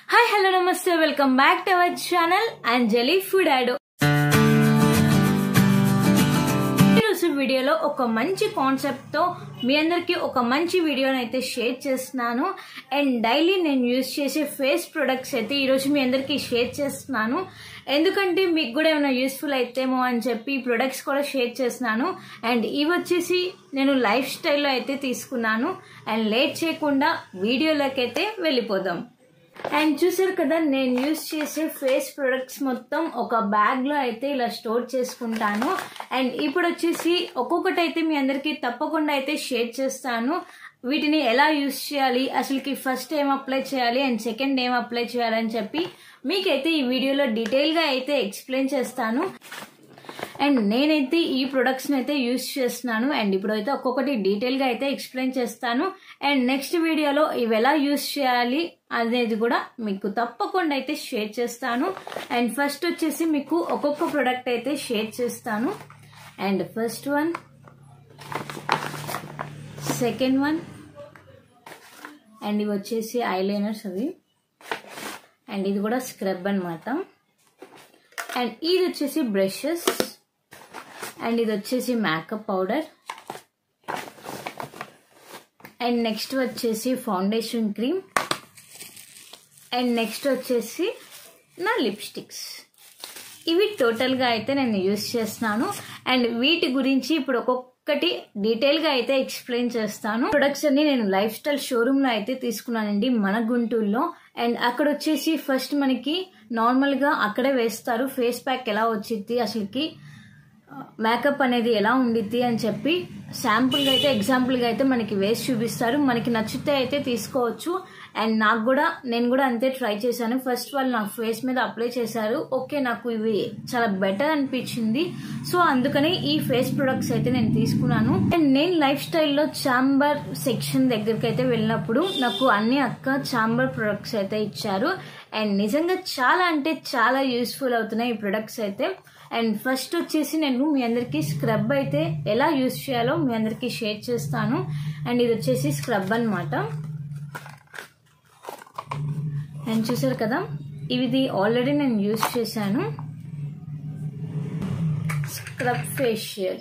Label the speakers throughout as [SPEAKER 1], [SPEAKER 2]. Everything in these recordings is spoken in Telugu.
[SPEAKER 1] హాయ్ హలో నమస్తే welcome back to our channel Anjali food యాడో ఈరోజు వీడియోలో ఒక మంచి కాన్సెప్ట్ తో మీ అందరికి ఒక మంచి వీడియోని అయితే షేర్ చేస్తున్నాను అండ్ డైలీ నేను యూజ్ చేసే ఫేస్ ప్రొడక్ట్స్ అయితే ఈరోజు మీ అందరికి షేర్ చేస్తున్నాను ఎందుకంటే మీకు కూడా ఏమైనా యూస్ఫుల్ అయితేమో అని చెప్పి ఈ ప్రొడక్ట్స్ కూడా షేర్ చేస్తున్నాను అండ్ ఇవి వచ్చేసి నేను లైఫ్ స్టైల్లో అయితే తీసుకున్నాను అండ్ లేట్ చేయకుండా వీడియోలోకి అయితే వెళ్ళిపోదాం అండ్ చూసారు కదా నేను యూస్ చేసే ఫేస్ ప్రొడక్ట్స్ మొత్తం ఒక బ్యాగ్ లో అయితే ఇలా స్టోర్ చేసుకుంటాను అండ్ ఇప్పుడు వచ్చేసి ఒక్కొక్కటి అయితే మీ అందరికి తప్పకుండా అయితే షేర్ చేస్తాను వీటిని ఎలా యూస్ చేయాలి అసలుకి ఫస్ట్ ఏం అప్లై చేయాలి అండ్ సెకండ్ ఏం అప్లై చేయాలని చెప్పి మీకైతే ఈ వీడియోలో డీటెయిల్ గా అయితే ఎక్స్ప్లెయిన్ చేస్తాను అండ్ నేనైతే ఈ ప్రొడక్ట్స్ని అయితే యూస్ చేస్తున్నాను అండ్ ఇప్పుడైతే ఒక్కొక్కటి డీటెయిల్గా అయితే ఎక్స్ప్లెయిన్ చేస్తాను అండ్ నెక్స్ట్ వీడియోలో ఇవి ఎలా యూస్ చేయాలి అనేది కూడా మీకు తప్పకుండా అయితే షేర్ చేస్తాను అండ్ ఫస్ట్ వచ్చేసి మీకు ఒక్కొక్క ప్రొడక్ట్ అయితే షేర్ చేస్తాను and first one second one and ఇవి వచ్చేసి ఐలైనర్స్ అవి అండ్ ఇది కూడా స్క్రబ్ అనమాట అండ్ ఇది వచ్చేసి బ్రషెస్ అండ్ ఇది వచ్చేసి మేకప్ పౌడర్ అండ్ నెక్స్ట్ వచ్చేసి ఫౌండేషన్ క్రీమ్ అండ్ నెక్స్ట్ వచ్చేసి నా లిప్స్టిక్స్ ఇవి టోటల్గా అయితే నేను యూస్ చేస్తున్నాను అండ్ వీటి గురించి ఇప్పుడు ఒక్కొక్కటి డీటెయిల్గా అయితే ఎక్స్ప్లెయిన్ చేస్తాను ప్రొడక్ట్స్ అన్ని నేను లైఫ్ స్టైల్ షోరూంలో అయితే తీసుకున్నానండి మన గుంటూరులో అండ్ అక్కడ వచ్చేసి ఫస్ట్ మనకి నార్మల్గా అక్కడే వేస్తారు ఫేస్ ప్యాక్ ఎలా వచ్చింది అసలుకి మేకప్ అనేది ఎలా ఉండిద్ది అని చెప్పి శాంపుల్గా అయితే ఎగ్జాంపుల్గా అయితే మనకి వేసి చూపిస్తారు మనకి నచ్చితే అయితే తీసుకోవచ్చు అండ్ నాకు కూడా నేను కూడా అంతే ట్రై చేశాను ఫస్ట్ వాళ్ళు నాకు ఫేస్ మీద అప్లై చేశారు ఓకే నాకు ఇవి చాలా బెటర్ అనిపించింది సో అందుకని ఈ ఫేస్ ప్రొడక్ట్స్ అయితే నేను తీసుకున్నాను అండ్ నేను లైఫ్ స్టైల్లో చాంబర్ సెక్షన్ దగ్గరికి అయితే వెళ్ళినప్పుడు నాకు అన్ని అక్క చాంబర్ ప్రొడక్ట్స్ అయితే ఇచ్చారు అండ్ నిజంగా చాలా అంటే చాలా యూస్ఫుల్ అవుతున్నాయి ఈ ప్రొడక్ట్స్ అయితే అండ్ ఫస్ట్ వచ్చేసి నేను మీ అందరికీ స్క్రబ్ అయితే ఎలా యూస్ చేయాలో మీ అందరికీ షేర్ చేస్తాను అండ్ ఇది వచ్చేసి స్క్రబ్ అనమాట అండ్ చూసారు కదా ఇది ఆల్రెడీ నేను యూస్ చేశాను స్క్రబ్ ఫేషియల్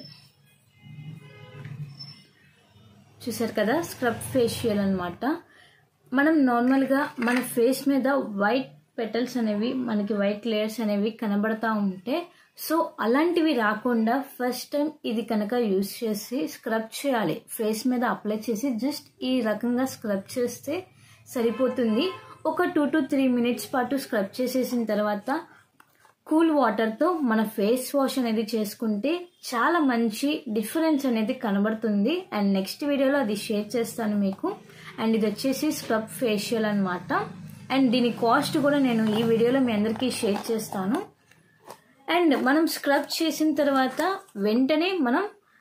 [SPEAKER 1] చూసారు కదా స్క్రబ్ ఫేషియల్ అనమాట మనం నార్మల్గా మన ఫేస్ మీద వైట్ పెటల్స్ అనేవి మనకి వైట్ లేయర్స్ అనేవి కనబడతా ఉంటే సో అలాంటివి రాకుండా ఫస్ట్ టైం ఇది కనుక యూస్ చేసి స్క్రబ్ చేయాలి ఫేస్ మీద అప్లై చేసి జస్ట్ ఈ రకంగా స్క్రబ్ చేస్తే సరిపోతుంది ఒక టూ టు త్రీ మినిట్స్ పాటు స్క్రబ్ చేసేసిన తర్వాత కూల్ వాటర్తో మన ఫేస్ వాష్ అనేది చేసుకుంటే చాలా మంచి డిఫరెన్స్ అనేది కనబడుతుంది అండ్ నెక్స్ట్ వీడియోలో అది షేర్ చేస్తాను మీకు అండ్ ఇది వచ్చేసి స్క్రబ్ ఫేషియల్ అనమాట అండ్ దీని కాస్ట్ కూడా నేను ఈ వీడియోలో మీ అందరికీ షేర్ చేస్తాను అండ్ మనం స్క్రబ్ చేసిన తర్వాత వెంటనే మనం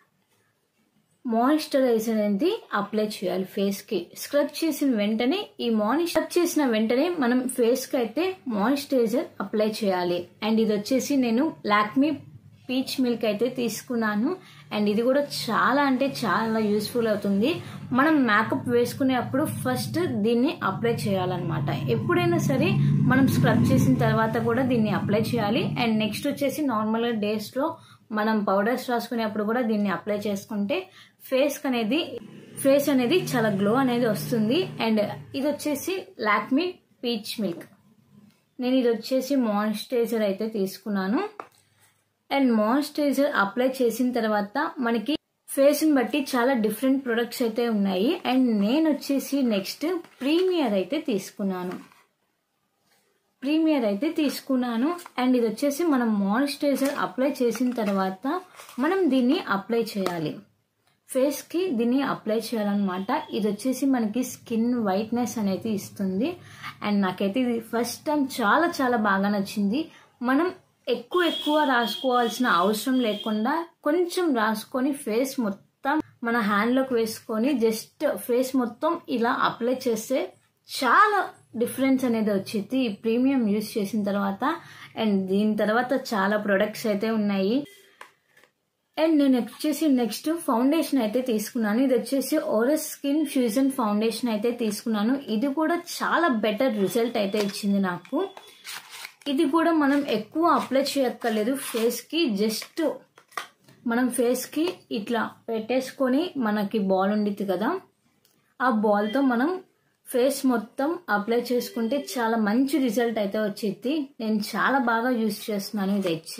[SPEAKER 1] మాయిశ్చరైజర్ అనేది అప్లై చేయాలి ఫేస్కి స్క్రబ్ చేసిన వెంటనే ఈ మార్నింగ్ స్క్రబ్ చేసిన వెంటనే మనం ఫేస్కి అయితే మాయిశ్చరైజర్ అప్లై చేయాలి అండ్ ఇది వచ్చేసి నేను లాక్మీ పీచ్ మిల్క్ అయితే తీసుకున్నాను అండ్ ఇది కూడా చాలా అంటే చాలా యూస్ఫుల్ అవుతుంది మనం మేకప్ వేసుకునేటప్పుడు ఫస్ట్ దీన్ని అప్లై చేయాలన్నమాట ఎప్పుడైనా సరే మనం స్క్రబ్ చేసిన తర్వాత కూడా దీన్ని అప్లై చేయాలి అండ్ నెక్స్ట్ వచ్చేసి నార్మల్గా డేస్లో మనం పౌడర్స్ రాసుకునేప్పుడు కూడా దీన్ని అప్లై చేసుకుంటే ఫేస్ అనేది ఫేస్ అనేది చాలా గ్లో అనేది వస్తుంది అండ్ ఇది వచ్చేసి లాక్మీ పీచ్ మిల్క్ నేను ఇది వచ్చేసి మాయిశ్చరైజర్ అయితే తీసుకున్నాను అండ్ మాయిశ్చరైజర్ అప్లై చేసిన తర్వాత మనకి ఫేస్ని బట్టి చాలా డిఫరెంట్ ప్రొడక్ట్స్ అయితే ఉన్నాయి అండ్ నేను వచ్చేసి నెక్స్ట్ ప్రీమియర్ అయితే తీసుకున్నాను ప్రీమియర్ అయితే తీసుకున్నాను అండ్ ఇది వచ్చేసి మనం మాయిశ్చరైజర్ అప్లై చేసిన తర్వాత మనం దీన్ని అప్లై చేయాలి ఫేస్కి దీన్ని అప్లై చేయాలన్నమాట ఇది వచ్చేసి మనకి స్కిన్ వైట్నెస్ అనేది ఇస్తుంది అండ్ నాకైతే ఇది ఫస్ట్ టైం చాలా చాలా బాగా నచ్చింది మనం ఎక్కువ ఎక్కువ రాసుకోవాల్సిన అవసరం లేకుండా కొంచెం రాసుకొని ఫేస్ మొత్తం మన హ్యాండ్లోకి వేసుకొని జస్ట్ ఫేస్ మొత్తం ఇలా అప్లై చేస్తే చాలా డిఫరెన్స్ అనేది వచ్చింది ఈ ప్రీమియం యూస్ చేసిన తర్వాత అండ్ దీని తర్వాత చాలా ప్రొడక్ట్స్ అయితే ఉన్నాయి అండ్ నేను వచ్చేసి నెక్స్ట్ ఫౌండేషన్ అయితే తీసుకున్నాను ఇది వచ్చేసి ఓరస్ స్కిన్ ఫ్యూజన్ ఫౌండేషన్ అయితే తీసుకున్నాను ఇది కూడా చాలా బెటర్ రిజల్ట్ అయితే ఇచ్చింది నాకు ఇది కూడా మనం ఎక్కువ అప్లై చేయక్కర్లేదు ఫేస్కి జస్ట్ మనం ఫేస్కి ఇట్లా పెట్టేసుకొని మనకి బాల్ ఉండిద్ది కదా ఆ బాల్తో మనం ఫేస్ మొత్తం అప్లై చేసుకుంటే చాలా మంచి రిజల్ట్ అయితే వచ్చింది నేను చాలా బాగా యూస్ చేస్తున్నాను ఇది వచ్చి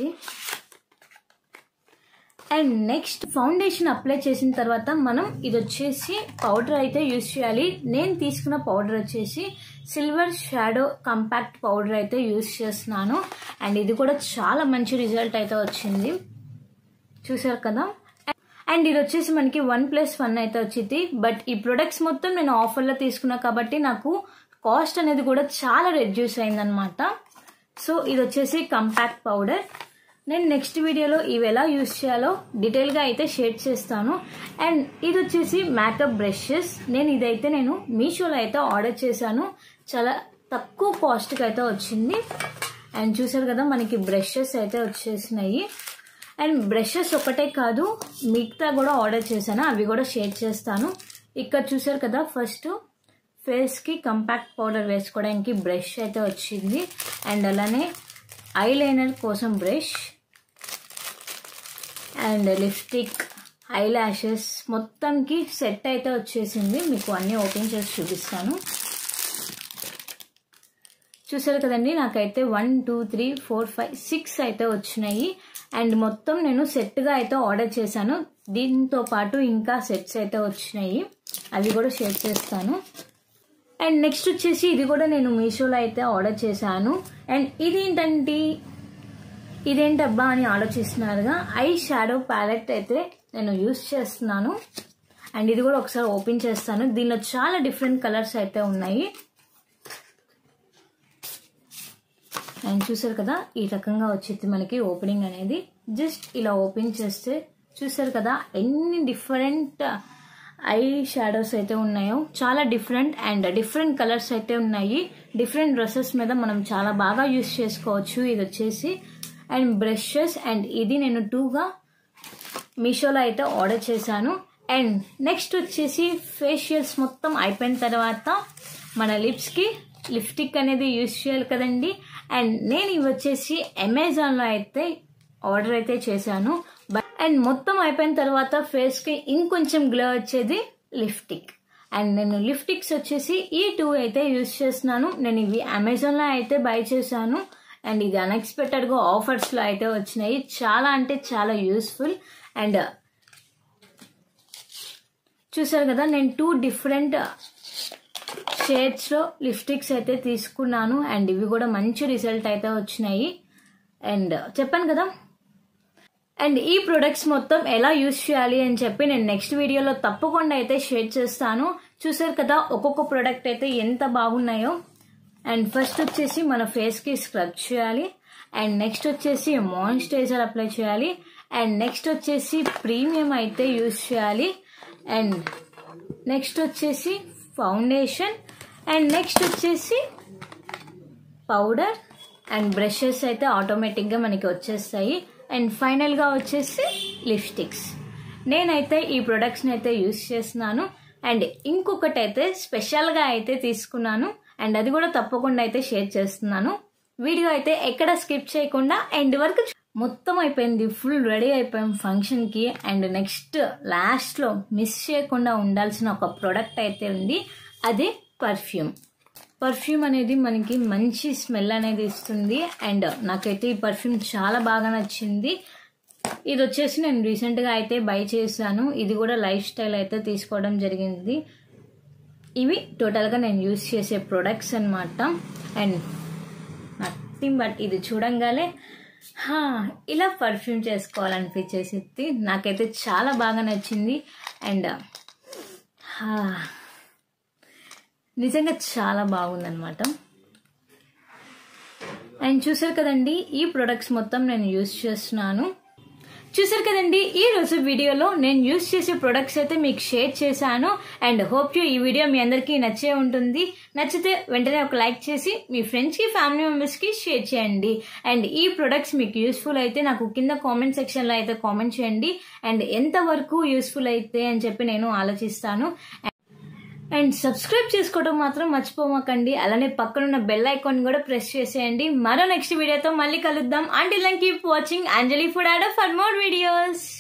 [SPEAKER 1] అండ్ నెక్స్ట్ ఫౌండేషన్ అప్లై చేసిన తర్వాత మనం ఇది వచ్చేసి పౌడర్ అయితే యూస్ చేయాలి నేను తీసుకున్న పౌడర్ వచ్చేసి సిల్వర్ షాడో కంపాక్ట్ పౌడర్ అయితే యూస్ చేస్తున్నాను అండ్ ఇది కూడా చాలా మంచి రిజల్ట్ అయితే వచ్చింది చూసారు కదా అండ్ ఇది వచ్చేసి మనకి వన్ ప్లస్ వన్ అయితే వచ్చింది బట్ ఈ ప్రొడక్ట్స్ మొత్తం నేను ఆఫర్లో తీసుకున్నా కాబట్టి నాకు కాస్ట్ అనేది కూడా చాలా రెడ్యూస్ అయిందనమాట సో ఇది వచ్చేసి కంపాక్ట్ పౌడర్ నేను నెక్స్ట్ వీడియోలో ఇవి ఎలా యూస్ చేయాలో డీటెయిల్గా అయితే షేర్ చేస్తాను అండ్ ఇది వచ్చేసి మేకప్ బ్రషెస్ నేను ఇదైతే నేను మీషోలో అయితే ఆర్డర్ చేశాను చాలా తక్కువ కాస్ట్కి అయితే వచ్చింది అండ్ చూసారు కదా మనకి బ్రషెస్ అయితే వచ్చేసినాయి అండ్ బ్రషెస్ ఒకటే కాదు మిగతా కూడా ఆర్డర్ చేశాను అవి కూడా షేర్ చేస్తాను ఇక్కడ చూసారు కదా ఫస్ట్ ఫేస్కి కంపాక్ట్ పౌడర్ వేసుకోవడానికి బ్రష్ అయితే వచ్చింది అండ్ అలానే ఐ లైనర్ కోసం brush and lipstick eyelashes మొత్తంకి సెట్ అయితే వచ్చేసింది మీకు అన్నీ ఓపెన్ చేసి చూపిస్తాను చూసారు కదండి నాకైతే one two three four five six అయితే వచ్చినాయి అండ్ మొత్తం నేను సెట్గా అయితే ఆర్డర్ చేశాను దీంతో పాటు ఇంకా సెట్స్ అయితే వచ్చినాయి అవి కూడా షేర్ చేస్తాను అండ్ నెక్స్ట్ వచ్చేసి ఇది కూడా నేను మీషోలో అయితే ఆర్డర్ చేశాను అండ్ ఇది ఏంటంటే ఇదేంటబ్బా అని ఆలోచిస్తున్నారుగా ఐ షాడో ప్యాలెట్ అయితే నేను యూస్ చేస్తున్నాను అండ్ ఇది కూడా ఒకసారి ఓపెన్ చేస్తాను దీనిలో చాలా డిఫరెంట్ కలర్స్ అయితే ఉన్నాయి అండ్ చూసారు కదా ఈ రకంగా వచ్చింది మనకి ఓపెనింగ్ అనేది జస్ట్ ఇలా ఓపెన్ చేస్తే చూసారు కదా ఎన్ని డిఫరెంట్ ఐ షాడోస్ అయితే ఉన్నాయో చాలా డిఫరెంట్ అండ్ డిఫరెంట్ కలర్స్ అయితే ఉన్నాయి డిఫరెంట్ డ్రెస్సెస్ మీద మనం చాలా బాగా యూస్ చేసుకోవచ్చు ఇది వచ్చేసి అండ్ బ్రషెస్ అండ్ ఇది నేను టూగా మీషోలో అయితే ఆర్డర్ చేశాను అండ్ నెక్స్ట్ వచ్చేసి ఫేషియల్స్ మొత్తం అయిపోయిన తర్వాత మన లిప్స్కి లిప్స్టిక్ అనేది యూస్ చేయాలి కదండి అండ్ నేను ఇవి వచ్చేసి అమెజాన్లో అయితే ఆర్డర్ అయితే చేశాను అండ్ మొత్తం అయిపోయిన తర్వాత ఫేస్కి ఇంకొంచెం గ్లో వచ్చేది లిప్స్టిక్ అండ్ నేను లిప్స్టిక్స్ వచ్చేసి ఈ టూ అయితే యూస్ చేస్తున్నాను నేను ఇవి అమెజాన్లో అయితే బై చేశాను అండ్ ఇది అన్ఎక్స్పెక్టెడ్గా ఆఫర్స్లో అయితే వచ్చినాయి చాలా అంటే చాలా యూస్ఫుల్ అండ్ చూసారు కదా నేను టూ డిఫరెంట్ షేడ్స్లో లిప్స్టిక్స్ అయితే తీసుకున్నాను అండ్ ఇవి కూడా మంచి రిజల్ట్ అయితే వచ్చినాయి అండ్ చెప్పాను కదా అండ్ ఈ ప్రొడక్ట్స్ మొత్తం ఎలా యూస్ చేయాలి అని చెప్పి నేను నెక్స్ట్ వీడియోలో తప్పకుండా అయితే షేర్ చేస్తాను చూసారు కదా ఒక్కొక్క ప్రోడక్ట్ అయితే ఎంత బాగున్నాయో అండ్ ఫస్ట్ వచ్చేసి మన ఫేస్కి స్క్రబ్ చేయాలి అండ్ నెక్స్ట్ వచ్చేసి మాయిశ్చరైజర్ అప్లై చేయాలి అండ్ నెక్స్ట్ వచ్చేసి ప్రీమియం అయితే యూస్ చేయాలి అండ్ నెక్స్ట్ వచ్చేసి ఫౌండేషన్ అండ్ నెక్స్ట్ వచ్చేసి పౌడర్ అండ్ బ్రషెస్ అయితే ఆటోమేటిక్గా మనకి వచ్చేస్తాయి అండ్ ఫైనల్గా వచ్చేసి లిప్స్టిక్స్ నేనైతే ఈ ప్రొడక్ట్స్ని అయితే యూస్ చేస్తున్నాను అండ్ ఇంకొకటి అయితే స్పెషల్గా అయితే తీసుకున్నాను అండ్ అది కూడా తప్పకుండా అయితే షేర్ చేస్తున్నాను వీడియో అయితే ఎక్కడ స్కిప్ చేయకుండా ఎండ్ వరకు మొత్తం అయిపోయింది ఫుల్ రెడీ అయిపోయాం ఫంక్షన్కి అండ్ నెక్స్ట్ లాస్ట్లో మిస్ చేయకుండా ఉండాల్సిన ఒక ప్రోడక్ట్ అయితే ఉంది అదే పర్ఫ్యూమ్ పర్ఫ్యూమ్ అనేది మనకి మంచి స్మెల్ అనేది ఇస్తుంది అండ్ నాకైతే ఈ పర్ఫ్యూమ్ చాలా బాగా నచ్చింది ఇది వచ్చేసి నేను రీసెంట్గా అయితే బై చేశాను ఇది కూడా లైఫ్ స్టైల్ అయితే తీసుకోవడం జరిగింది ఇవి టోటల్గా నేను యూస్ చేసే ప్రొడక్ట్స్ అనమాట అండ్ నథింగ్ బట్ ఇది చూడంగానే హా, ఇలా పర్ఫ్యూమ్ చేసుకోవాలనిపించేసి నాకైతే చాలా బాగా నచ్చింది అండ్ హా, నిజంగా చాలా బాగుందనమాట అండ్ చూసారు కదండి ఈ ప్రొడక్ట్స్ మొత్తం నేను యూస్ చేస్తున్నాను చూసారు కదండి ఈ రోజు వీడియోలో నేను యూస్ చేసే ప్రొడక్ట్స్ అయితే మీకు షేర్ చేశాను అండ్ హోప్ యూ ఈ వీడియో మీ అందరికీ నచ్చే ఉంటుంది నచ్చితే వెంటనే ఒక లైక్ చేసి మీ ఫ్రెండ్స్కి ఫ్యామిలీ మెంబర్స్కి షేర్ చేయండి అండ్ ఈ ప్రొడక్ట్స్ మీకు యూస్ఫుల్ అయితే నాకు కింద కామెంట్ సెక్షన్లో అయితే కామెంట్ చేయండి అండ్ ఎంతవరకు యూస్ఫుల్ అయితే అని చెప్పి నేను ఆలోచిస్తాను అండ్ సబ్స్క్రైబ్ చేసుకోవడం మాత్రం మర్చిపోమాకండి అలానే పక్కనున్న బెల్ ఐకాన్ కూడా ప్రెస్ చేసేయండి మరో నెక్స్ట్ వీడియోతో మళ్ళీ కలుద్దాం అండ్ ఇలా కీప్ వాచింగ్ అంజలి ఫుడ్ ఆడో ఫర్ మోర్ వీడియోస్